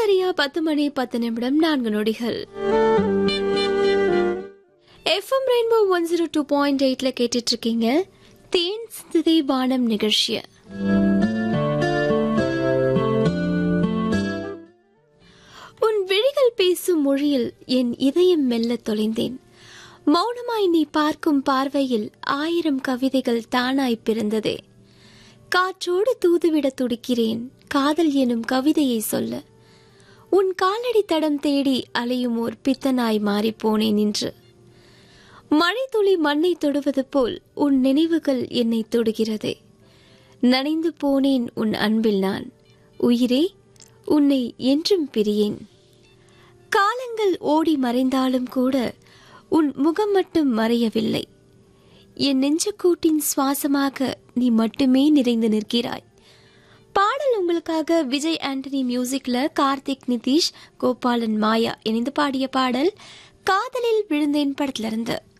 சரியா பத்து மணி பத்து நிமிடம் நான்கு நொடிகள் FM rainbow one zero two point எயிட்ல கேட்டுட்டு இருக்கீங்க தேன் சிந்தை வானம் நிகழ்ச்சிய உன் விழிகள் பேசும் மொழியில் என் இதயம் மெல்ல தொலைந்தேன் மௌனமாய் நீ பார்க்கும் பார்வையில் ஆயிரம் கவிதைகள் தானாய் பிறந்ததே காற்றோடு தூதுவிட துடிக்கிறேன் காதல் எனும் கவிதையை சொல்ல உன் காலடி தடம் தேடி அலையும் ஓர் பித்தனாய் மாறிப்போனேன் இன்று மழை துளி மண்ணை தொடுவது போல் உன் நினைவுகள் என்னை தொடுகிறதே நனைந்து போனேன் உன் அன்பில் நான் உயிரே உன்னை என்றும் பிரியேன் காலங்கள் ஓடி மறைந்தாலும் கூட உன் முகம் மட்டும் மறையவில்லை என் நெஞ்சக்கூட்டின் சுவாசமாக நீ மட்டுமே நிறைந்து நிற்கிறாய் பாடல் உங்களுக்காக விஜய் ஆண்டனி மியூசிக்ல கார்த்திக் நிதிஷ் கோபாலன் மாயா இணைந்து பாடிய பாடல் காதலில் விழுந்தேன் படத்துல இருந்து